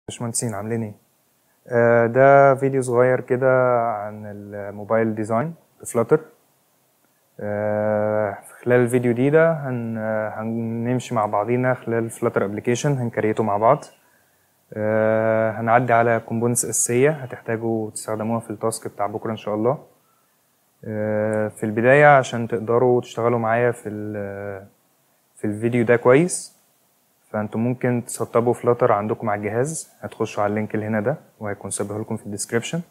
باشمهندسين عاملين ايه آه، ده فيديو صغير كده عن الموبايل ديزاين بفلاتر آه، خلال الفيديو دي ده هن هنمشي مع بعضينا خلال فلاتر ابلكيشن هنكريته مع بعض آه، هنعدي على كومبوننتس اساسيه هتحتاجوا تستخدموها في التاسك بتاع بكره ان شاء الله آه، في البدايه عشان تقدروا تشتغلوا معايا في ال- في الفيديو ده كويس فانتم ممكن تسطبوا فلاتر عندكم على الجهاز هتخشوا على اللينك اللي هنا ده وهيكون سابه لكم في الديسكريبشن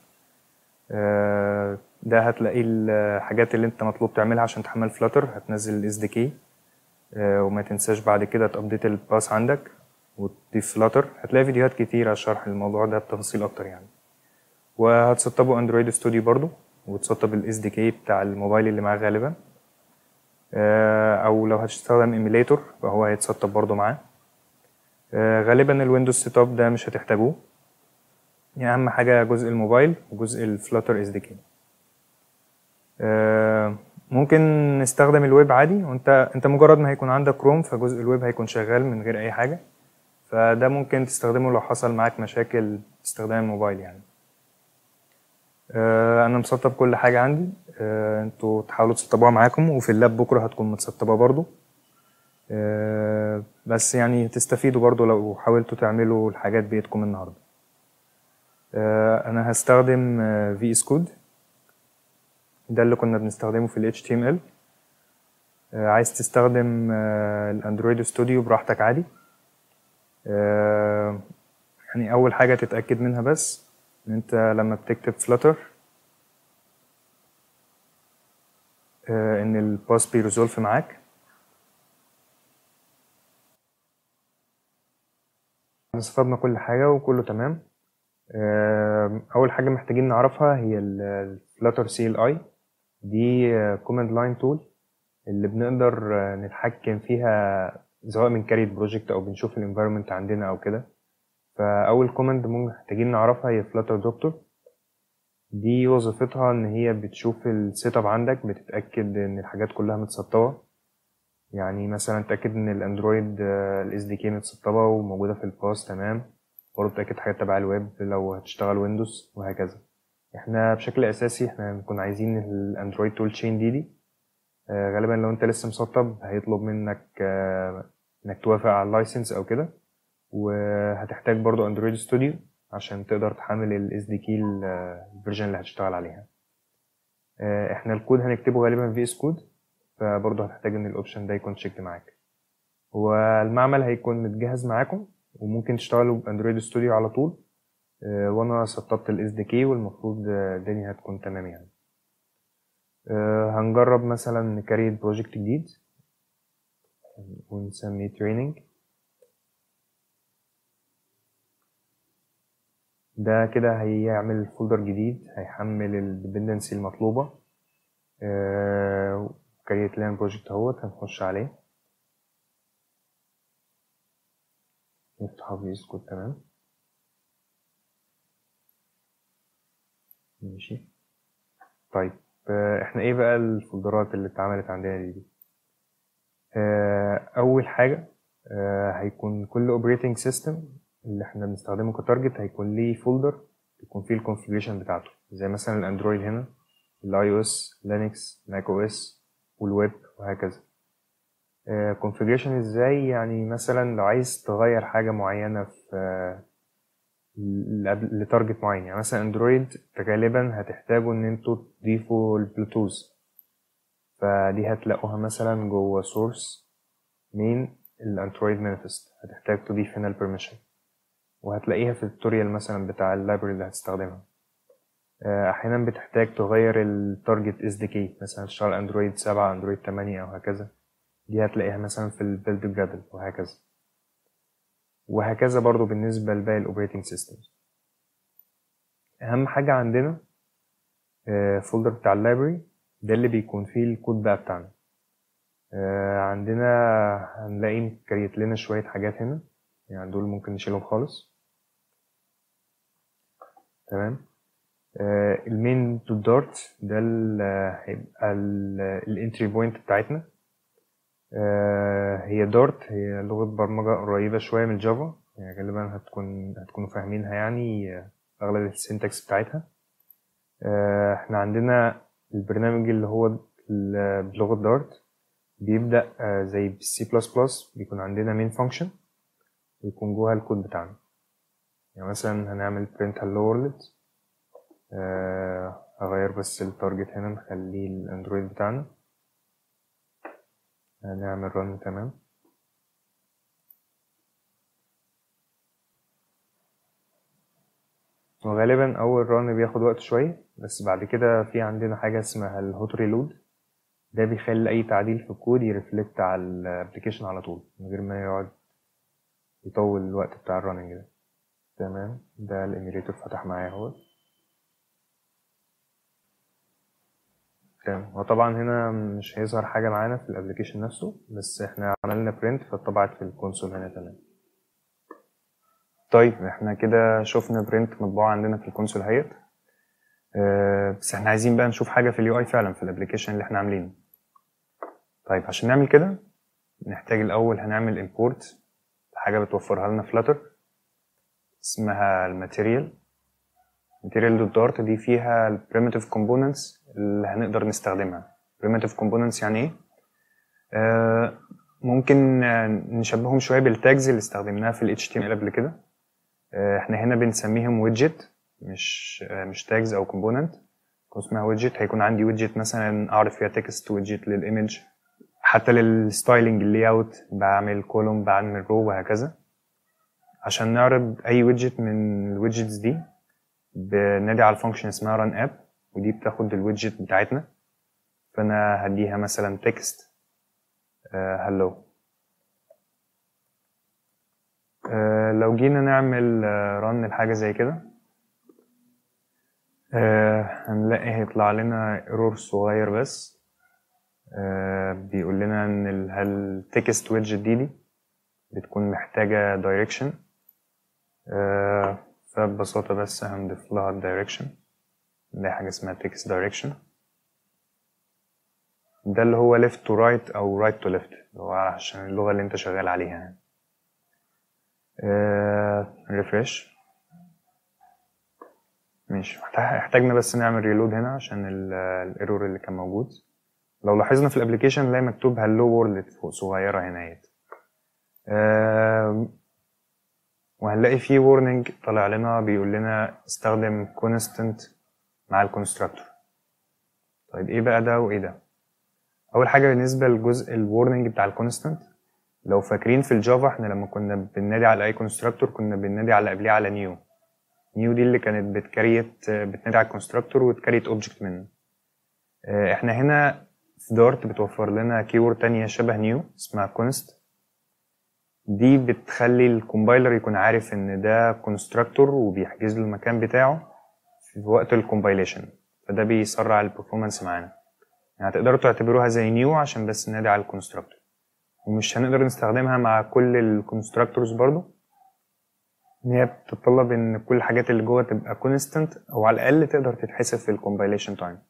ده هتلاقي الحاجات اللي انت مطلوب تعملها عشان تحمل فلاتر هتنزل الاس دي كي وما تنساش بعد كده تابديت الباس عندك وتضيف فلاتر هتلاقي فيديوهات كتير على شرح الموضوع ده بتفاصيل اكتر يعني وهتسطبوا اندرويد ستوديو برضو وتسطب الاس دي كي بتاع الموبايل اللي معاه غالبا آه، او لو هتستخدم ايميليتور فهو هيتسطب برضو معاه آه، غالبا الويندوز سيت اب ده مش هتحتاجوه يعني اهم حاجه جزء الموبايل وجزء الفلاتر اس دي كي ممكن نستخدم الويب عادي وانت انت مجرد ما هيكون عندك كروم فجزء الويب هيكون شغال من غير اي حاجه فده ممكن تستخدمه لو حصل معاك مشاكل استخدام الموبايل يعني آه، انا مسطب كل حاجه عندي آه، انتوا تحاولوا تسطبوها معاكم وفي اللاب بكره هتكون متسطبه برضو آه، بس يعني تستفيدوا برضو لو حاولتوا تعملوا الحاجات بإيدكم النهارده آه، انا هستخدم في اس كود ده اللي كنا بنستخدمه في ال HTML آه، عايز تستخدم آه، الاندرويد ستوديو براحتك عادي آه، يعني اول حاجه تتاكد منها بس ان انت لما بتكتب فلاتر ان الباس بيريزولف معاك استفدنا كل حاجة وكله تمام آم، أول حاجة محتاجين نعرفها هي الفلاتر سي ال اي دي كوماند لاين تول اللي بنقدر آه، نتحكم فيها سواء من كاريت بروجكت أو بنشوف الانفايرمنت عندنا أو كده فأول كوماند ممكن محتاجين نعرفها هي فلاتر دكتور دي وظيفتها إن هي بتشوف السيت اب عندك بتتأكد إن الحاجات كلها متسطبة يعني مثلا تأكد إن الأندرويد الاس دي كي متسطبة وموجودة في الباس تمام برضه تأكد حاجات تبع الويب لو هتشتغل ويندوز وهكذا احنا بشكل أساسي احنا بنكون عايزين الأندرويد تول تشين دي دي آه، غالبا لو انت لسه مسطب هيطلب منك آه، انك توافق على اللايسنس او كده وهتحتاج برضو اندرويد ستوديو عشان تقدر تحمل الاس دي كي الفيرجن اللي هتشتغل عليها آه، احنا الكود هنكتبه غالبا في اس كود فبرضه هتحتاج ان الاوبشن ده يكون تشيكد معاك هو المعمل هيكون متجهز معاكم وممكن تشتغلوا باندرويد ستوديو على طول آه، وانا سطبت الاس دي كي والمفروض آه، الدنيا هتكون تمام يعني آه، هنجرب مثلا نكريت بروجكت جديد ونسميه تريننج ده كده هيعمل فولدر جديد هيحمل الديبندنسي المطلوبة كريت لنا بروجكت اهوت هنخش عليه نفتحه في اس كود تمام ماشي طيب آه، احنا ايه بقى الفولدرات اللي اتعملت عندنا دي, دي. آه، اول حاجة آه، هيكون كل اوبريتنج سيستم اللي احنا بنستخدمه كتارجت هيكون ليه فولدر يكون فيه الكونفيجريشن بتاعته زي مثلا الاندرويد هنا الاي او اس لينكس ماك او اس والويب وهكذا كونفيجريشن ازاي يعني مثلا لو عايز تغير حاجة معينة في آه، ل- لتارجت معين يعني مثلا اندرويد غالبا هتحتاجوا ان انتوا تضيفوا البلوتوث فدي هتلاقوها مثلا جوه سورس مين الاندرويد مانيفست هتحتاج تضيف هنا البرميشن وهتلاقيها في التوتوريال مثلا بتاع اللايبرري اللي هتستخدمها آه، احيانا بتحتاج تغير التارجت اس دي كي مثلا تشتغل اندرويد 7 اندرويد 8 او هكذا دي هتلاقيها مثلا في البيلد جرادل وهكذا وهكذا برضو بالنسبة لباقي الاوبريتنج سيستمز اهم حاجة عندنا فولدر بتاع اللايبرري ده اللي بيكون فيه الكود بقى بتاعنا آه، عندنا هنلاقي مكريت لنا شوية حاجات هنا يعني دول ممكن نشيلهم خالص تمام آه، المين تو دارت ده ال- هيبقى الانتري بوينت بتاعتنا آه، هي دارت هي لغة برمجة قريبة شوية من الجافا يعني غالبا هتكون هتكونوا فاهمينها يعني آه، أغلب السينتاكس بتاعتها آه، احنا عندنا البرنامج اللي هو ال- بلغة دارت بيبدأ آه، زي بالسي بلس بلس بيكون عندنا مين فانكشن ويكون جواها الكود بتاعنا يعني مثلا هنعمل print hello world آه، هغير بس التارجت هنا نخليه الاندرويد بتاعنا هنعمل run تمام وغالبا اول ران بياخد وقت شويه بس بعد كده في عندنا حاجه اسمها الهوت ريلود ده بيخلي اي تعديل في الكود يرفلكت على الابلكيشن على طول من غير ما يقعد يطول الوقت بتاع الرننج ده تمام ده الايميليتور فتح معايا اهو تمام هو طبعا هنا مش هيظهر حاجه معانا في الابلكيشن نفسه بس احنا عملنا برنت فطبعت في الكونسول هنا تمام طيب احنا كده شفنا برنت مطبوع عندنا في الكونسول اهيت آه، بس احنا عايزين بقى نشوف حاجه في اليو اي فعلا في الابلكيشن اللي احنا عاملينه طيب عشان نعمل كده نحتاج الاول هنعمل امبورت حاجه بتوفرها لنا فلاتر اسمها الماتيريال ماتيريال دوت دارت دي فيها البريميتيف كومبوننتس اللي هنقدر نستخدمها بريميتيف كومبوننتس يعني ايه آه، ممكن آه، نشبههم شويه بالتاجز اللي استخدمناها في ال HTML قبل كده آه، احنا هنا بنسميهم ويدجت مش آه، مش تاجز او كومبوننت اسمها ويدجت هيكون عندي ويدجت مثلا اعرض فيها تكست ويدجت للايمج حتى للستايلنج اللي اوت بعمل كولوم بعمل رو وهكذا عشان نعرض اي ويدجت من الويدجتس دي بنادي على الفانكشن اسمها run app ودي بتاخد الويدجت بتاعتنا فانا هديها مثلا تكست هلو لو جينا نعمل رن لحاجه زي كده آه، هنلاقي هيطلع لنا ايرور صغير بس آه، بيقول لنا ان ال- هل التكست ويدجت دي دي بتكون محتاجة دايركشن فببساطة بس هنضيف لها الدايركشن نلاقي حاجة اسمها text direction ده اللي هو left to right أو right to left اللي هو عشان اللغة اللي انت شغال عليها يعني آه، refresh ماشي احتاجنا بس نعمل ريلود هنا عشان الايرور اللي كان موجود لو لاحظنا في الابلكيشن نلاقي مكتوب هلو وورلد فوق صغيره هنا اهيت آم، وهنلاقي في warning طالع لنا بيقول لنا استخدم constant مع الكونستراكتور طيب ايه بقى ده وايه ده اول حاجه بالنسبه لجزء الورنينج بتاع الكونستانت لو فاكرين في الجافا احنا لما كنا بننادي على اي كونستراكتور كنا بننادي على قبليه على نيو نيو دي اللي كانت بتكريت بتنادي على الكونستراكتور وتكريت اوبجكت منه آه، احنا هنا في دارت بتوفر لنا كيورد تانية شبه نيو اسمها كونست دي بتخلي الكومبايلر يكون عارف ان ده كونستراكتور وبيحجز له المكان بتاعه في وقت الكومبايليشن فده بيسرع البرفورمانس معانا يعني هتقدروا تعتبروها زي نيو عشان بس ننادي على الكونستراكتور ومش هنقدر نستخدمها مع كل الكونستراكتورز برضو ان هي بتتطلب ان كل الحاجات اللي جوه تبقى كونستنت او على الاقل تقدر تتحسب في الكومبايليشن تايم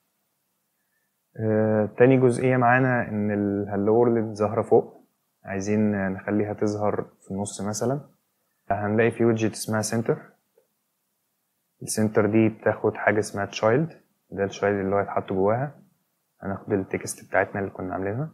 تاني جزئيه معانا ان الهلو وورلد ظاهره فوق عايزين نخليها تظهر في النص مثلا هنلاقي في ويدجت اسمها سنتر السنتر دي بتاخد حاجه اسمها تشايلد ده التشايلد اللي هو هيتحط جواها هناخد التكست بتاعتنا اللي كنا عاملينها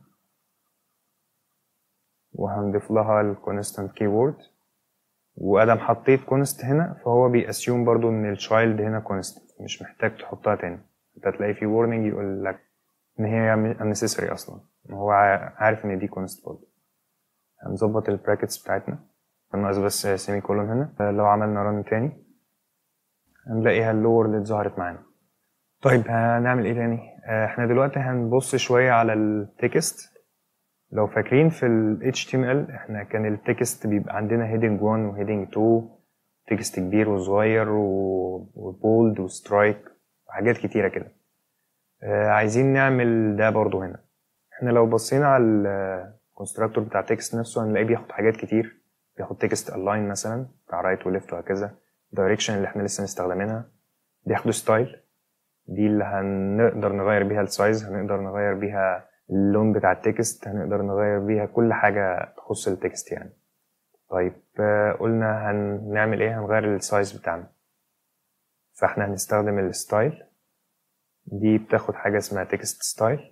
وهنضيف لها الكونستانت كيورد وادم حطيت كونست هنا فهو بيأسيوم برضو ان الشايلد هنا كونست مش محتاج تحطها تاني انت هتلاقي في warning يقول لك ان هي unnecessary اصلا هو عارف ان دي كونست برضو هنظبط البراكتس بتاعتنا ناقص بس سيمي كولون هنا لو عملنا رن تاني هنلاقيها اللور اللي ظهرت معانا طيب هنعمل ايه تاني احنا دلوقتي هنبص شوية على التكست لو فاكرين في ال HTML احنا كان التكست بيبقى عندنا heading 1 و heading 2 تكست كبير وصغير وبولد وسترايك وحاجات كتيرة كده اه عايزين نعمل ده برضو هنا احنا لو بصينا على الكونستراكتور بتاع تكست نفسه هنلاقيه بياخد حاجات كتير بياخد تكست align مثلا بتاع رايت وليفت وهكذا direction اللي احنا لسه مستخدمينها بياخدوا ستايل دي اللي هنقدر نغير بيها السايز هنقدر نغير بيها اللون بتاع التكست هنقدر نغير بيها كل حاجة تخص التكست يعني طيب آه، قلنا هنعمل ايه هنغير السايز بتاعنا فاحنا هنستخدم الستايل دي بتاخد حاجة اسمها تكست ستايل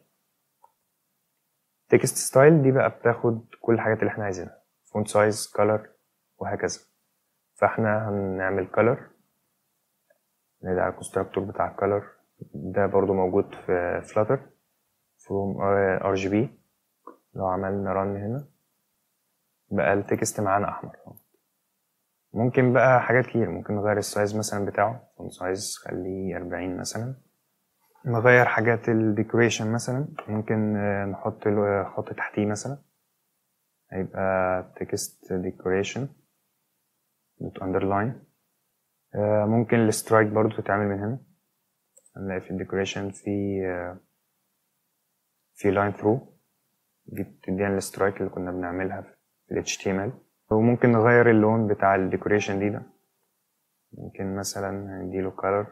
تكست ستايل دي بقى بتاخد كل الحاجات اللي احنا عايزينها فونت سايز كولر وهكذا فاحنا هنعمل كولر ندي على الكونستراكتور بتاع الكولر ده برضو موجود في فلاتر فروم ار جي بي لو عملنا رن هنا بقى التكست معانا احمر ممكن بقى حاجات كتير ممكن نغير السايز مثلا بتاعه فون سايز خليه أربعين مثلا نغير حاجات الديكوريشن مثلا ممكن آه، نحط له خط تحتيه مثلا هيبقى تكست ديكوريشن دوت اندرلاين ممكن السترايك برضو تتعمل من هنا هنلاقي في الديكوريشن في آه، في لاين ثرو دي بتدينا السترايك اللي كنا بنعملها في ال HTML وممكن نغير اللون بتاع الديكوريشن دي ده ممكن مثلا نديله color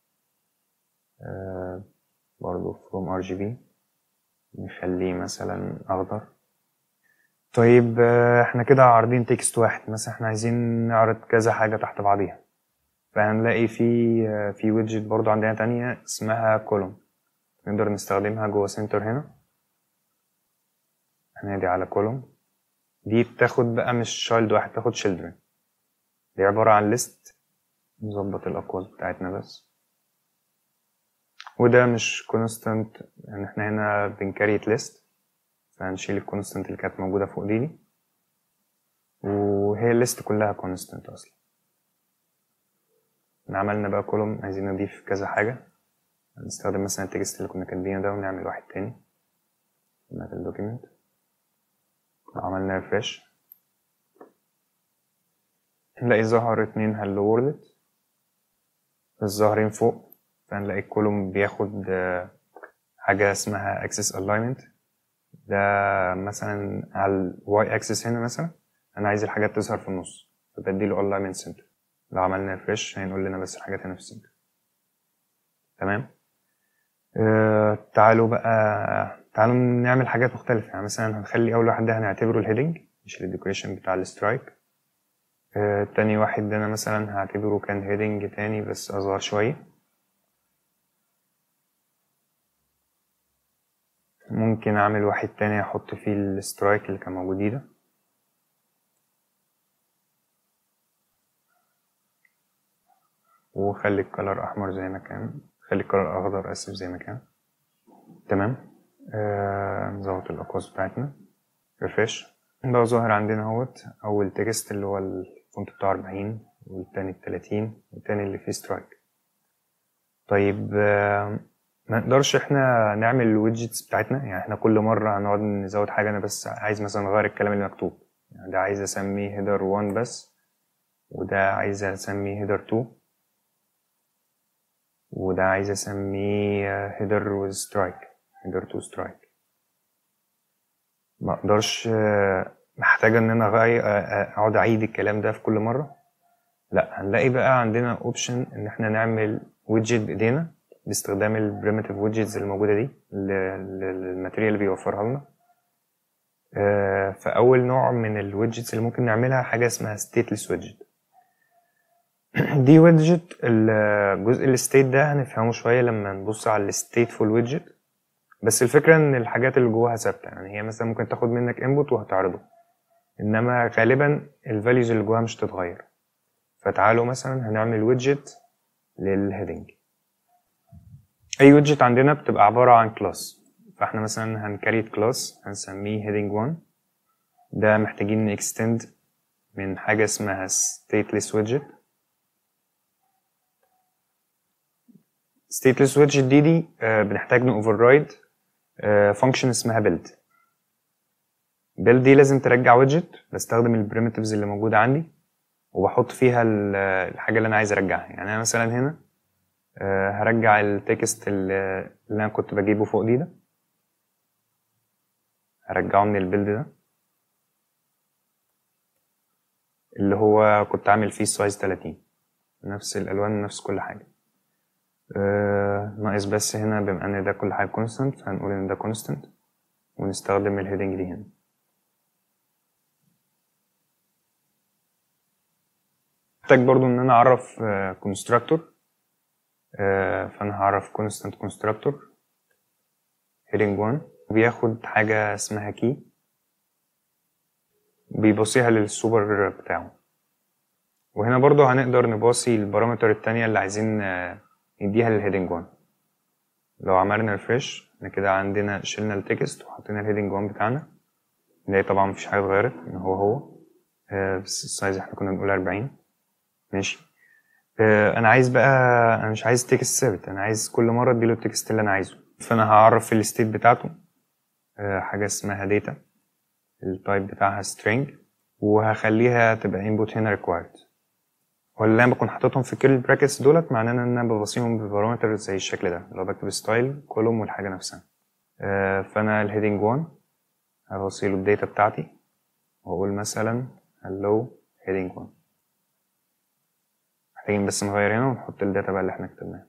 آه برضو from RGB نخليه مثلا أخضر طيب آه احنا كده عارضين تكست واحد مثلا احنا عايزين نعرض كذا حاجة تحت بعضيها فهنلاقي في آه في ويدجت برضو عندنا تانية اسمها كولوم نقدر نستخدمها جوه سنتر هنا هنادي على كولوم دي بتاخد بقى مش شايلد واحد بتاخد children دي عبارة عن ليست نظبط الأقواس بتاعتنا بس وده مش كونستانت يعني احنا هنا بنكريت ليست فهنشيل الكونستانت اللي كانت موجودة فوق دي, دي. وهي الليست كلها كونستانت أصلا عملنا بقى كولوم عايزين نضيف كذا حاجة هنستخدم مثلا التكست اللي كنا كاتبينه ده ونعمل واحد تاني في الدوكيمنت عملنا ريفرش نلاقي ظهر اتنين هلو وورلد الظاهرين فوق فنلاقي الكولوم بياخد آه، حاجة اسمها اكسس الاينمنت ده مثلا على الواي اكسس هنا مثلا انا عايز الحاجات تظهر في النص فبديله الاينمنت سنتر لو عملنا ريفرش هينقول لنا بس الحاجات هنا في السنتر تمام آه تعالوا بقى تعالوا نعمل حاجات مختلفة يعني مثلا هنخلي أول واحد ده هنعتبره الهيدنج مش الديكوريشن بتاع السترايك آه تاني واحد ده أنا مثلا هعتبره كان هيدنج تاني بس أصغر شوية ممكن أعمل واحد تاني أحط فيه السترايك اللي كان موجود ده وخلي الكلر أحمر زي ما كان خلي الكلر أخضر آسف زي ما كان تمام آه، نظبط الأقواس بتاعتنا ريفرش بقى ظاهر عندنا اهوت أول تكست اللي هو الفونت بتاعه أربعين والتاني التلاتين والتاني اللي فيه سترايك طيب آه، ما نقدرش احنا نعمل الويدجتس بتاعتنا يعني احنا كل مرة هنقعد نزود حاجة أنا بس عايز مثلا أغير الكلام اللي مكتوب يعني ده عايز أسميه هيدر 1 بس وده عايز أسميه هيدر 2 وده عايز أسميه هيدر with strike هيدر to strike ما اقدرش آه، محتاجة ان انا أغي- آه، آه، اقعد اعيد الكلام ده في كل مرة لا هنلاقي بقى عندنا اوبشن ان احنا نعمل ويدجت بايدينا باستخدام البريمتيف ويدجتس الموجودة دي ال- ال- الماتيريال اللي بيوفرها لنا آه، فأول نوع من الويدجتس اللي ممكن نعملها حاجة اسمها stateless widget دي ويدجت الجزء الستيت ده هنفهمه شوية لما نبص على الستيتفول ويدجت بس الفكرة ان الحاجات اللي جواها ثابتة يعني هي مثلا ممكن تاخد منك انبوت وهتعرضه انما غالبا الفاليوز اللي جواها مش تتغير فتعالوا مثلا هنعمل ويدجت للهيدنج اي ويدجت عندنا بتبقى عبارة عن كلاس فاحنا مثلا هنكريت كلاس هنسميه heading 1 ده محتاجين نكستند من حاجة اسمها stateless widget stateless widget دي دي آه، بنحتاج نوفررايد فانكشن اسمها build build دي لازم ترجع widget بستخدم البريمتيفز اللي موجودة عندي وبحط فيها ال- الحاجة اللي أنا عايز أرجعها يعني أنا مثلا هنا آه، هرجع التكست اللي اللي أنا كنت بجيبه فوق دي ده هرجعه من البيلد ده اللي هو كنت عامل فيه سايز 30 نفس الألوان نفس كل حاجة آه، ناقص بس هنا بما ان ده كل حاجة كونستنت هنقول ان ده كونستنت ونستخدم الهيدنج دي هنا محتاج برضو ان انا اعرف كونستراكتور فانا هعرف constant constructor heading 1 بياخد حاجة اسمها key بيبصيها للسوبر بتاعه وهنا برضو هنقدر نباصي البارامتر التانية اللي عايزين آه، نديها للهيدنج 1 لو عملنا ريفرش احنا كده عندنا شلنا التكست وحطينا الهيدنج 1 بتاعنا نلاقي طبعا مفيش حاجة اتغيرت ان هو هو آه، بس السايز احنا كنا بنقول 40 ماشي آه، انا عايز بقى انا مش عايز تكست ثابت انا عايز كل مرة اديله التكست اللي انا عايزه فانا هعرف في الستيت بتاعته آه، حاجة اسمها data التايب بتاعها string وهخليها تبقى input هنا required ولا انا بكون حاططهم في كل البراكتس دولت معناه ان انا ببصيهم ببارامتر زي الشكل ده لو بكتب ستايل كولوم والحاجه نفسها آه، فانا الهيدنج 1 هبصي له الداتا بتاعتي واقول مثلا hello heading 1 محتاجين بس نغير هنا ونحط الداتا بقى اللي احنا كتبناها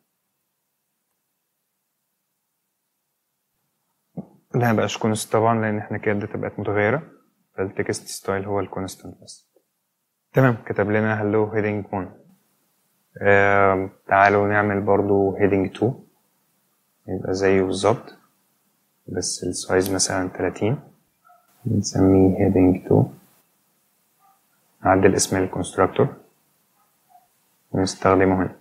لا مبقاش كونست طبعا لان احنا كده الداتا بقت متغيره فالتكست ستايل هو الكونستنت بس تمام كتب لنا hello heading 1 آه تعالوا نعمل برضو heading 2 يبقى زيه بالظبط بس السايز مثلا 30 نسميه heading 2 نعدل اسم الكونستراكتور ونستخدمه هنا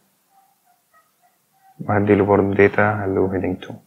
وهديله برضو data hello heading 2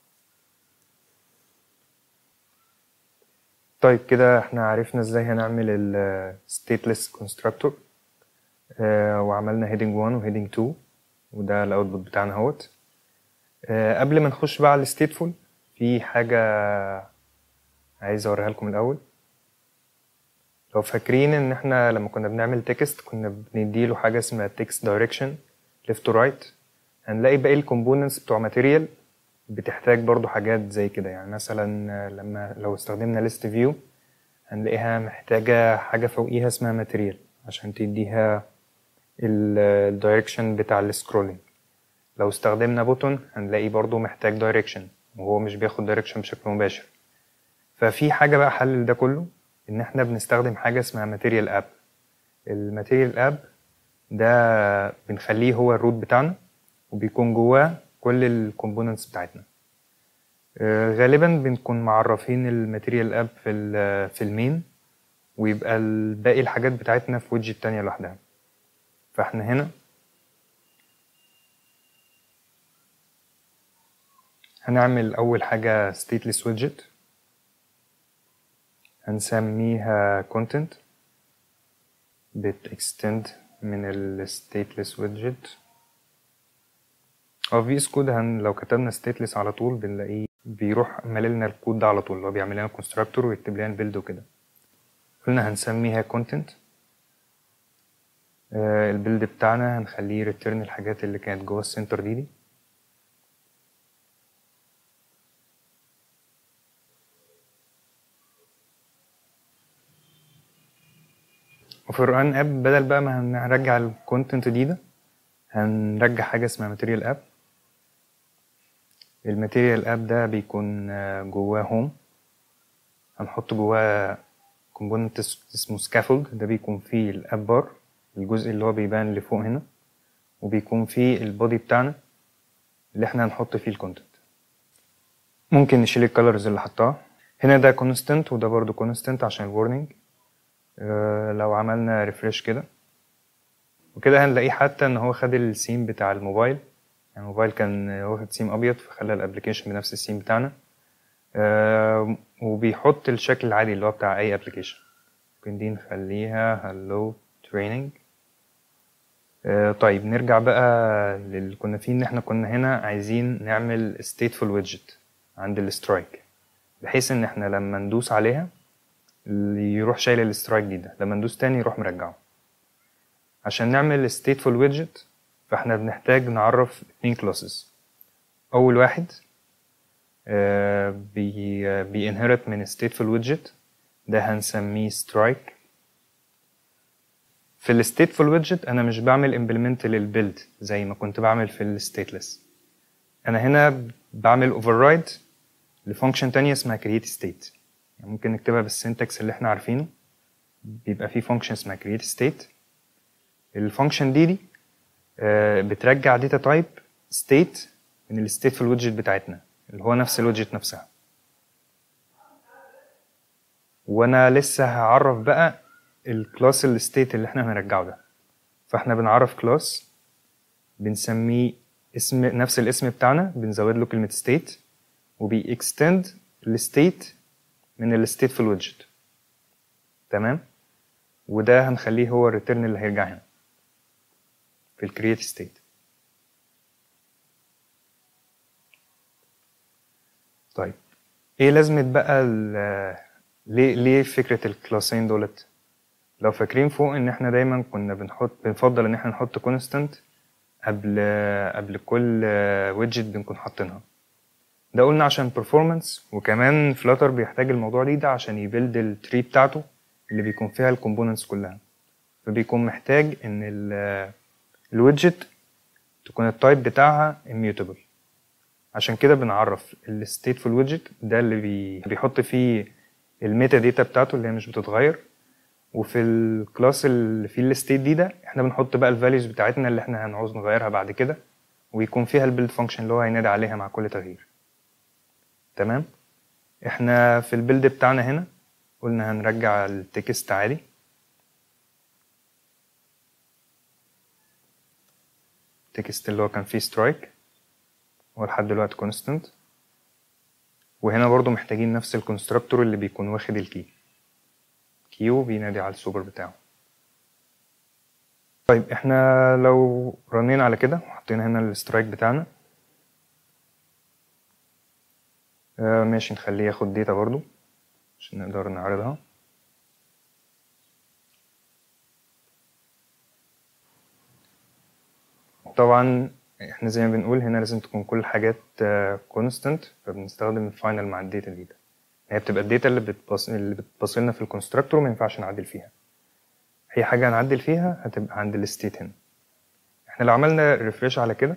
طيب كده احنا عرفنا ازاي هنعمل ال stateless constructor آه، وعملنا heading 1 و heading 2 وده الاوتبوت بتاعنا اهوت آه، قبل ما نخش بقى على stateful في حاجة عايز اوريها لكم الاول لو فاكرين ان احنا لما كنا بنعمل تكست كنا بنديله حاجة اسمها text direction left to right هنلاقي باقي الكومبوننتس بتوع material بتحتاج برضو حاجات زي كده يعني مثلا لما لو استخدمنا list view هنلاقيها محتاجة حاجة فوقيها اسمها material عشان تديها الدايركشن بتاع السكرولينج لو استخدمنا بوتون هنلاقي برضو محتاج دايركشن وهو مش بياخد دايركشن بشكل مباشر ففي حاجة بقى حل لده كله ان احنا بنستخدم حاجة اسمها ماتيريال اب الماتيريال اب ده بنخليه هو الروت بتاعنا وبيكون جواه كل الكومبوننتس بتاعتنا آه، غالبا بنكون معرفين الماتيريال اب في ال في المين ويبقى باقي الحاجات بتاعتنا في ويدجت تانية لوحدها فاحنا هنا هنعمل اول حاجة stateless widget هنسميها content بتextend من ال stateless widget هو في اس كود هن لو كتبنا stateless على طول بنلاقيه بيروح ماللنا الكود ده على طول اللي هو بيعمل لنا كونستراكتور ويكتب لنا البيلد وكده قلنا هنسميها content آه، البيلد بتاعنا هنخليه ريتيرن الحاجات اللي كانت جوه السنتر دي دي وفي الران اب بدل بقى ما هنرجع الكونتنت دي ده هنرجع حاجه اسمها ماتيريال اب الماتيريال اب ده بيكون آه، جواه هوم هنحط جواه كومبوننت اسمه سكافولد ده بيكون فيه الاب بار الجزء اللي هو بيبان اللي فوق هنا وبيكون فيه البودي بتاعنا اللي احنا هنحط فيه الكونتنت ممكن نشيل الكالرز اللي حطها هنا ده كونستنت وده برضو كونستنت عشان الورنينج لو عملنا ريفرش كده وكده هنلاقيه حتى ان هو خد السيم بتاع الموبايل يعني الموبايل كان واخد سيم ابيض فخلى الابلكيشن بنفس السيم بتاعنا آه، وبيحط الشكل العادي اللي هو بتاع اي ابلكيشن ممكن دي نخليها هلو تريننج طيب نرجع بقى للي كنا فيه ان احنا كنا هنا عايزين نعمل stateful widget عند السترايك بحيث ان احنا لما ندوس عليها يروح شايل السترايك دي ده لما ندوس تاني يروح مرجعه عشان نعمل stateful widget فاحنا بنحتاج نعرف اتنين classes اول واحد آه، بي آه، بينهرت من stateful widget ده هنسميه strike في ال stateful widget انا مش بعمل implement للبيلد زي ما كنت بعمل في ال stateless انا هنا بعمل override لفانكشن تانية اسمها create state يعني ممكن نكتبها بالسنتكس اللي احنا عارفينه بيبقى في فانكشن اسمها create state الفانكشن دي دي آه، بترجع داتا تايب ستيت من الستيتفul ويدجت بتاعتنا اللي هو نفس الويدجت نفسها وانا لسه هعرف بقى الكلاس الستيت اللي احنا هنرجعه ده فاحنا بنعرف كلاس بنسميه اسم نفس الاسم بتاعنا بنزود له كلمة state وبيextend الستيت من الستيتفul ويدجت تمام وده هنخليه هو الريتيرن اللي هيرجع هنا في الكرييت ستيت طيب ايه لازمة بقى ال- ليه ليه فكرة الكلاسين دولت لو فاكرين فوق ان احنا دايما كنا بنحط بنفضل ان احنا نحط كونستانت قبل قبل كل ويدجت بنكون حاطينها ده قلنا عشان performance وكمان فلاتر بيحتاج الموضوع دي ده عشان يبيلد التري بتاعته اللي بيكون فيها الكومبوننتس كلها فبيكون محتاج ان الويدجت تكون التايب بتاعها immutable عشان كده بنعرف الستيتفul ويدجت ده اللي بي بيحط فيه الميتا داتا بتاعته اللي هي مش بتتغير وفي الكلاس اللي فيه الستيت دي ده احنا بنحط بقى الفاليوز بتاعتنا اللي احنا هنعوز نغيرها بعد كده ويكون فيها البيلد فانكشن اللي هو هينادي عليها مع كل تغيير تمام احنا في البيلد بتاعنا هنا قلنا هنرجع التكست عادي التكست اللي هو كان فيه سترايك هو لحد دلوقتي كونستنت وهنا برضو محتاجين نفس الكونستراكتور اللي بيكون واخد الكي كيو بينادي على السوبر بتاعه طيب احنا لو رنينا على كده وحطينا هنا السترايك بتاعنا آه ماشي نخليه ياخد داتا برضو عشان نقدر نعرضها طبعا احنا زي ما بنقول هنا لازم تكون كل الحاجات كونستنت فبنستخدم الفاينل مع الداتا دي ده هي بتبقى الداتا اللي بتبص اللي بتبصلنا في الكونستراكتور وما ينفعش نعدل فيها اي حاجه هنعدل فيها هتبقى عند الستيت هنا احنا لو عملنا ريفريش على كده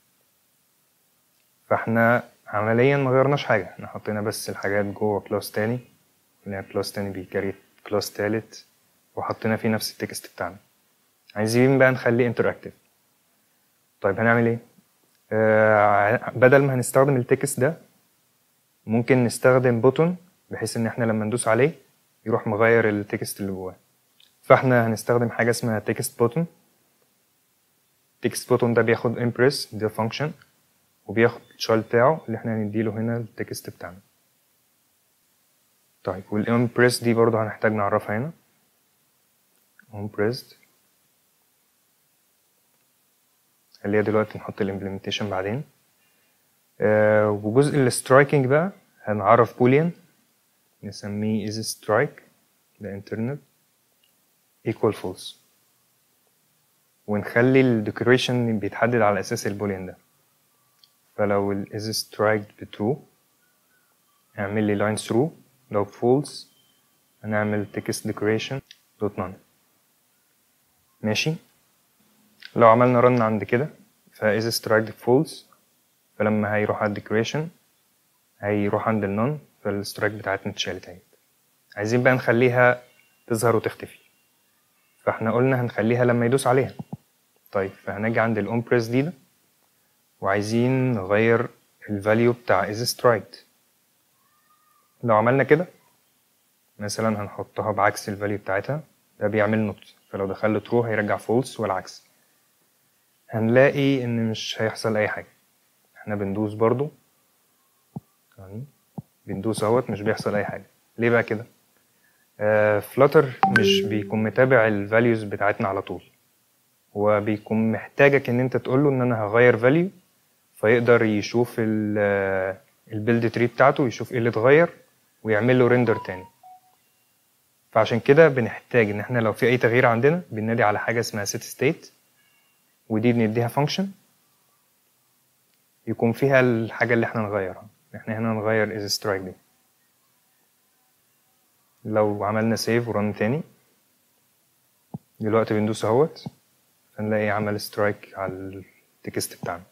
فاحنا عمليا ما غيرناش حاجه احنا حطينا بس الحاجات جوه كلاس تاني اللي هي كلاس تاني بيكريت كلاس تالت وحطينا فيه نفس التكست بتاعنا عايزين بقى نخليه انتراكتيف طيب هنعمل ايه آه بدل ما هنستخدم التكست ده ممكن نستخدم بوتون بحيث ان احنا لما ندوس عليه يروح مغير التكست اللي جواه فاحنا هنستخدم حاجه اسمها تكست بوتون تكست بوتون ده بياخد امبريس ده فانكشن وبياخد الشال بتاعه اللي احنا هنديله هنا التكست بتاعنا طيب والامبريس دي برضه هنحتاج نعرفها هنا امبريسد اللي هي دلوقتي نحط الامبلمنتيشن بعدين آه وجزء السترايكنج بقى هنعرف بوليان نسميه is strike ده internal equal false ونخلي الديكوريشن بيتحدد على اساس البوليان ده فلو ال is strike بtrue اعمل لي line through لو false هنعمل text decoration dot none ماشي لو عملنا run عند كده ف is strike false فلما هيروح على الديكوريشن هيروح عند النون فالسترايك بتاعتنا اتشالت اهي عايزين بقى نخليها تظهر وتختفي فاحنا قلنا هنخليها لما يدوس عليها طيب فهنجي عند الاون بريس دي ده وعايزين نغير الفاليو بتاع is striked لو عملنا كده مثلا هنحطها بعكس الفاليو بتاعتها ده بيعمل نوت فلو دخل له ترو هيرجع فولس والعكس هنلاقي ان مش هيحصل اي حاجه احنا بندوس برضو يعني بندوس اهوت مش بيحصل اي حاجه ليه بقى كده فلاتر مش بيكون متابع الفاليوز بتاعتنا على طول هو بيكون محتاجك ان انت تقول له ان انا هغير فاليو فيقدر يشوف البيلد تري بتاعته يشوف ايه اللي اتغير ويعمل له ريندر تاني فعشان كده بنحتاج ان احنا لو في اي تغيير عندنا بننادي على حاجه اسمها set state ودي بنديها function يكون فيها الحاجه اللي احنا نغيرها احنا هنا نغير is strike دي لو عملنا سيف ورن تاني دلوقتي بندوس اهوت فنلاقي عمل سترايك على التكست بتاعنا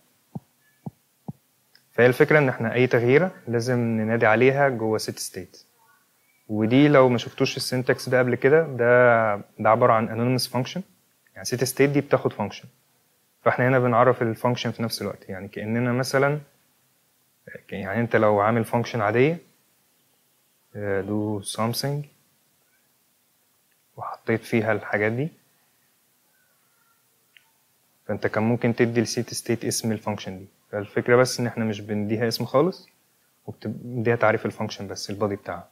فهي الفكرة ان احنا اي تغييرة لازم ننادي عليها جوه set state ودي لو ما شفتوش السنتكس ده قبل كده ده ده عبارة عن anonymous function يعني set state دي بتاخد function فاحنا هنا بنعرف الفانكشن في نفس الوقت يعني كأننا مثلا يعني انت لو عامل function عادية آه، do something وحطيت فيها الحاجات دي فانت كان ممكن تدي السيت ستيت اسم الفانكشن دي فالفكرة بس ان احنا مش بنديها اسم خالص وبنديها تعريف الفانكشن بس البادي بتاعها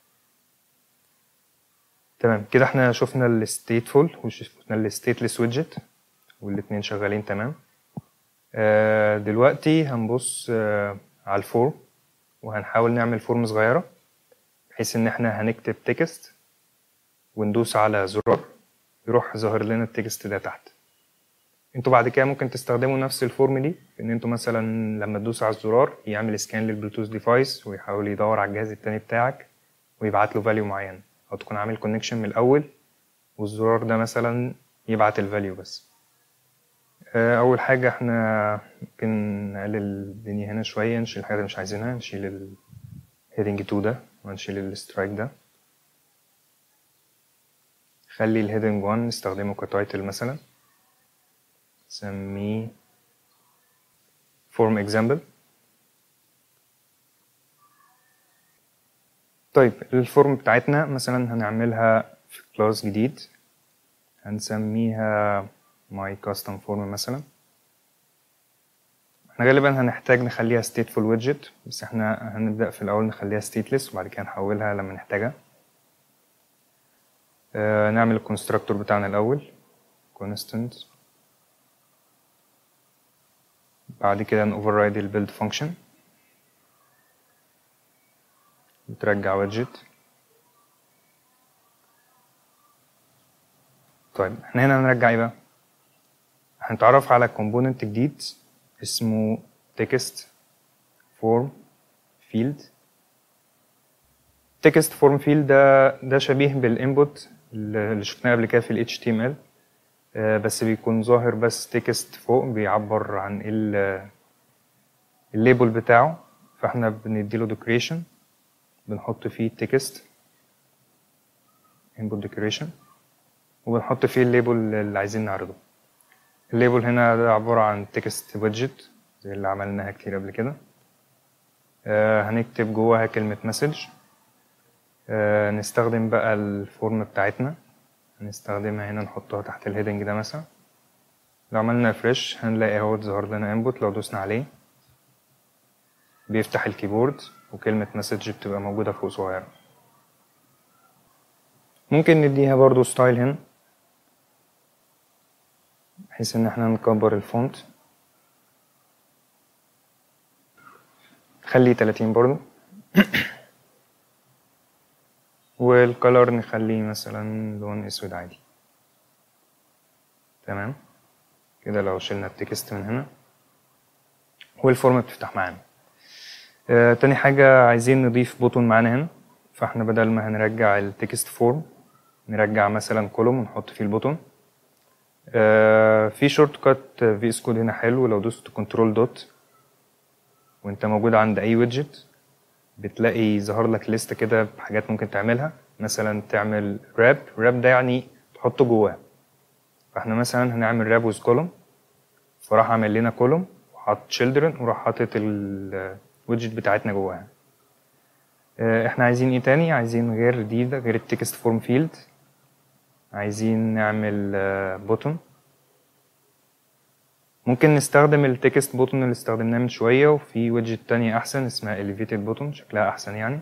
تمام كده احنا شفنا الستيتفول وشفنا الستيتلس ويدجت والاتنين شغالين تمام آه دلوقتي هنبص آه على الفورم وهنحاول نعمل فورم صغيرة بحيث ان احنا هنكتب تكست وندوس على زرار يروح ظاهر لنا التكست ده تحت انتوا بعد كده ممكن تستخدموا نفس الفورم دي في ان انتوا مثلا لما تدوس على الزرار يعمل سكان للبلوتوث ديفايس ويحاول يدور على الجهاز التاني بتاعك ويبعت له فاليو معين او تكون عامل كونكشن من الاول والزرار ده مثلا يبعت الفاليو بس آه، اول حاجه احنا ممكن نقلل الدنيا هنا شويه نشيل الحاجات اللي مش عايزينها نشيل الهيدنج 2 ده ونشيل السترايك ده خلي الهيدنج 1 نستخدمه كتايتل مثلا نسميه form example طيب الفورم بتاعتنا مثلا هنعملها في كلاس جديد هنسميها my custom form مثلا احنا غالبا هنحتاج نخليها stateful widget بس احنا هنبدأ في الأول نخليها stateless وبعد كده نحولها لما نحتاجها آه نعمل الكونستراكتور بتاعنا الأول constant بعد كده نوفررايد البيلد فانكشن وترجع ويدجت طيب احنا هنا هنرجع ايه بقى هنتعرف على كومبوننت جديد اسمه text form field text form field ده ده شبيه بالانبوت اللي شفناه قبل كده في ال HTML آه، بس بيكون ظاهر بس تكست فوق بيعبر عن ايه ال- الليبل بتاعه فاحنا بنديله ديكوريشن بنحط فيه تكست input decoration وبنحط فيه الليبل اللي عايزين نعرضه الليبل هنا ده عبارة عن تكست ويدجت زي اللي عملناها كتير قبل كده آه هنكتب جواها كلمة مسج آه نستخدم بقى الفورم بتاعتنا هنستخدمها هنا نحطها تحت الهيدنج ده مثلا لو عملنا فريش هنلاقي اهو ظهر لنا انبوت لو دوسنا عليه بيفتح الكيبورد وكلمة مسج بتبقى موجودة فوق صغيرة ممكن نديها برضو ستايل هنا بحيث ان احنا نكبر الفونت خليه 30 برضو والكلر نخليه مثلا لون اسود عادي تمام كده لو شلنا التكست من هنا والفورم بتفتح معانا آه تاني حاجة عايزين نضيف بوتون معانا هنا فاحنا بدل ما هنرجع التكست فورم نرجع مثلا كولوم ونحط فيه البوتون آه في شورت كات في اس كود هنا حلو لو دوست كنترول دوت وانت موجود عند اي ويدجت بتلاقي ظهر لك لستة كده بحاجات ممكن تعملها مثلا تعمل راب راب ده يعني تحطه جواه فاحنا مثلا هنعمل راب ويز كولوم فراح عامل لنا كولوم وحط children وراح حاطط الويدجت بتاعتنا جواها آه، احنا عايزين ايه تاني عايزين غير دي ده غير التكست فورم فيلد عايزين نعمل بوتون ممكن نستخدم التكست بوتون اللي استخدمناه من شوية وفي ويدجت تانية أحسن اسمها elevated بوتون شكلها أحسن يعني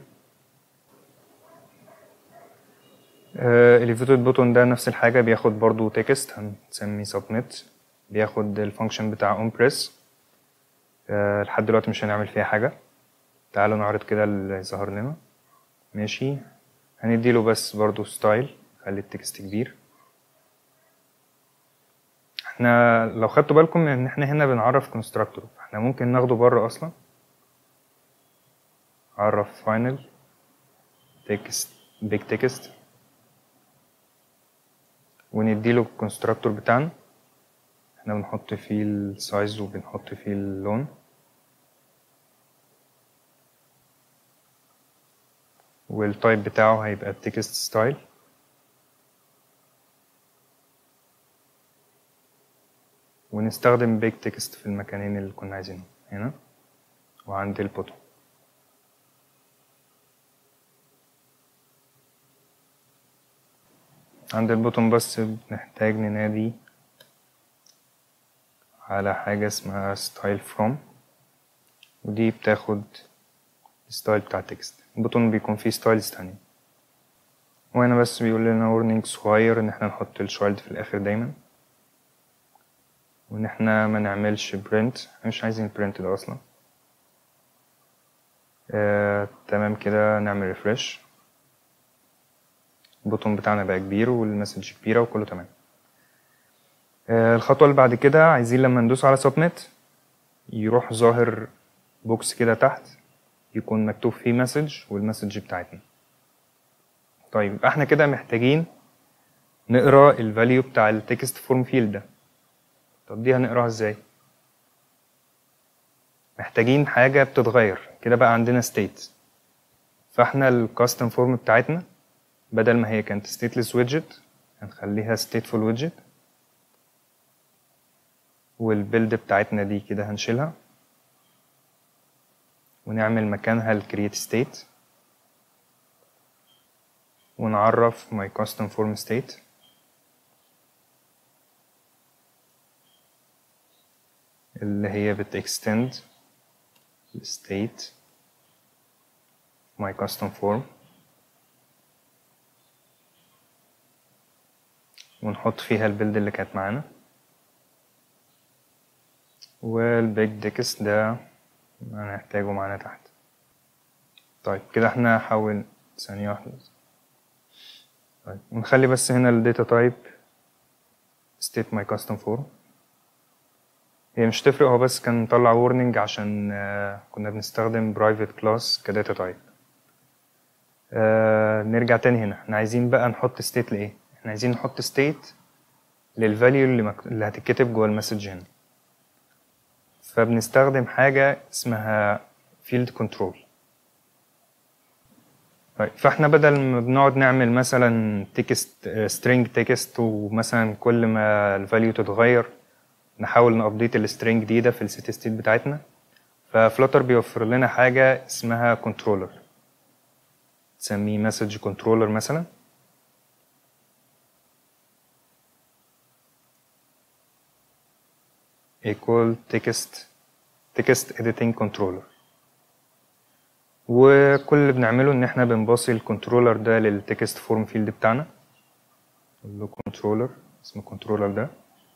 آه، elevated بوتون ده نفس الحاجة بياخد برضو تكست هنسميه submit بياخد الفانكشن بتاع on press آه، لحد دلوقتي مش هنعمل فيها حاجة تعالوا نعرض كده اللي ظهر لنا ماشي هنديله بس برضو ستايل خلي التكست كبير احنا لو خدتوا بالكم ان احنا هنا بنعرف كونستراكتور احنا ممكن ناخده بره اصلا عرف فاينل تكست بيج تكست ونديله الكونستراكتور بتاعنا احنا بنحط فيه السايز وبنحط فيه اللون والتايب بتاعه هيبقى التكست ستايل ونستخدم بيج تكست في المكانين اللي كنا عايزينهم هنا وعند البوتون عند البوتون بس بنحتاج ننادي على حاجة اسمها ستايل فروم ودي بتاخد الستايل بتاع التكست البوتون بيكون فيه ستايلز تانية وهنا بس بيقول لنا warning صغير ان احنا نحط الشايلد في الاخر دايما وان احنا ما نعملش برنت مش عايزين البرنت ده اصلا آه، تمام كده نعمل ريفرش البوتون بتاعنا بقى كبير والمسج كبيرة وكله تمام آه، الخطوة اللي بعد كده عايزين لما ندوس على سبميت يروح ظاهر بوكس كده تحت يكون مكتوب فيه مسج والمسج بتاعتنا طيب يبقى احنا كده محتاجين نقرا الفاليو بتاع التكست فورم فيلد ده طب دي هنقراها ازاي محتاجين حاجة بتتغير كده بقى عندنا state فاحنا الكاستم فورم بتاعتنا بدل ما هي كانت stateless widget هنخليها stateful widget والبيلد بتاعتنا دي كده هنشيلها ونعمل مكانها ال create state ونعرف my custom form state اللي هي بتextend state my custom form ونحط فيها البيلد اللي كانت معانا والبيج ديكس ده هنحتاجه معانا تحت طيب كده احنا هحول ثانية واحدة طيب ونخلي بس هنا الداتا تايب state my custom form هي مش تفرق هو بس كان مطلع warning عشان آه، كنا بنستخدم private class كداتا تايب آه نرجع تاني هنا احنا عايزين بقى نحط state لايه احنا عايزين نحط state للفاليو اللي, مك... اللي هتتكتب جوه المسج هنا فبنستخدم حاجة اسمها field control طيب فاحنا بدل ما بنقعد نعمل مثلا تكست string تكست ومثلا كل ما الفاليو تتغير نحاول نابديت السترينج دي ده في الست ستيت بتاعتنا ففلاتر بيوفر لنا حاجة اسمها كنترولر تسميه مسج كنترولر مثلا equal text text editing controller وكل اللي بنعمله ان احنا بنباصي الكنترولر ده للتكست فورم فيلد بتاعنا نقول له كنترولر اسمه الكنترولر ده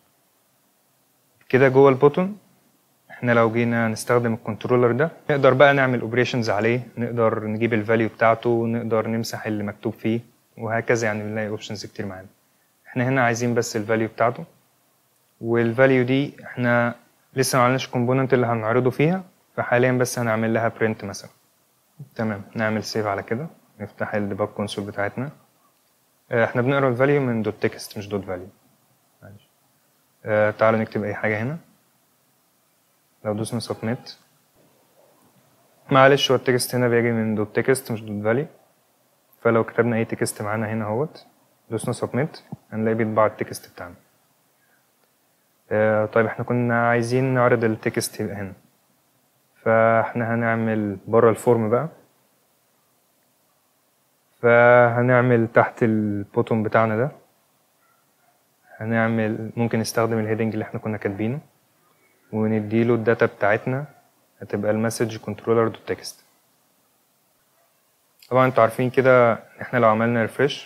كده جوه البوتون احنا لو جينا نستخدم الكنترولر ده نقدر بقى نعمل اوبريشنز عليه نقدر نجيب الفاليو بتاعته نقدر نمسح اللي مكتوب فيه وهكذا يعني بنلاقي اوبشنز كتير معانا احنا هنا عايزين بس الفاليو بتاعته والفاليو دي احنا لسه ما عملناش الكومبوننت اللي هنعرضه فيها فحاليا بس هنعمل لها برنت مثلا تمام نعمل سيف على كده نفتح الديباج كونسول بتاعتنا اه، احنا بنقرا الفاليو من دوت تكست مش دوت فاليو معلش اه، تعالوا نكتب اي حاجه هنا لو دوسنا سبميت معلش هو التكست هنا بيجي من دوت تكست مش دوت فاليو فلو كتبنا اي تكست معانا هنا اهوت دوسنا سبميت هنلاقي بيطبع التكست بتاعنا آه، طيب احنا كنا عايزين نعرض التكست يبقى هنا فاحنا هنعمل بره الفورم بقى فهنعمل تحت البوتون بتاعنا ده هنعمل ممكن نستخدم الهيدنج اللي احنا كنا كاتبينه ونديله الداتا بتاعتنا هتبقى المسج كنترولر دوت تكست طبعا انتوا عارفين كده احنا لو عملنا ريفرش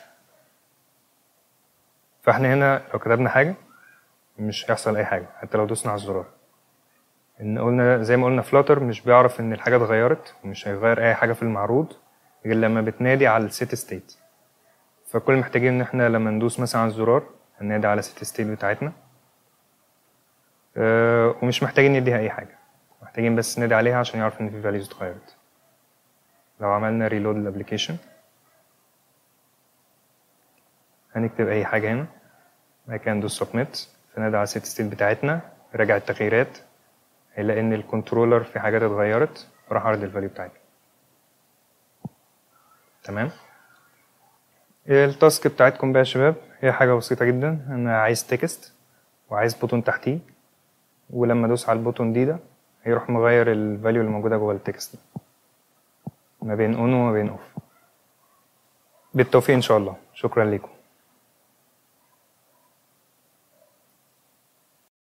فاحنا هنا لو كتبنا حاجه مش هيحصل اي حاجه حتى لو دوسنا على الزرار ان قلنا زي ما قلنا فلاتر مش بيعرف ان الحاجه اتغيرت ومش هيغير اي حاجه في المعروض غير لما بتنادي على السيت ستيت فكل اللي محتاجين ان احنا لما ندوس مثلا على الزرار هننادي على السيت ستيت بتاعتنا أه ومش محتاجين نديها اي حاجه محتاجين بس ندي عليها عشان يعرف ان في فاليوز اتغيرت لو عملنا ريلود الابلكيشن هنكتب اي حاجه هنا بعد كده ندوس سبميت فنادي على السيت ستيت بتاعتنا راجع التغييرات هيلاقي ان الكنترولر في حاجات اتغيرت راح عرض الفاليو بتاعتنا تمام التاسك بتاعتكم بقى يا شباب هي حاجة بسيطة جدا انا عايز تكست وعايز بوتون تحتيه ولما ادوس على البوتون دي ده هيروح مغير الفاليو اللي موجوده جوه التكست ما بين اون وما بين اوف بالتوفيق ان شاء الله شكرا لكم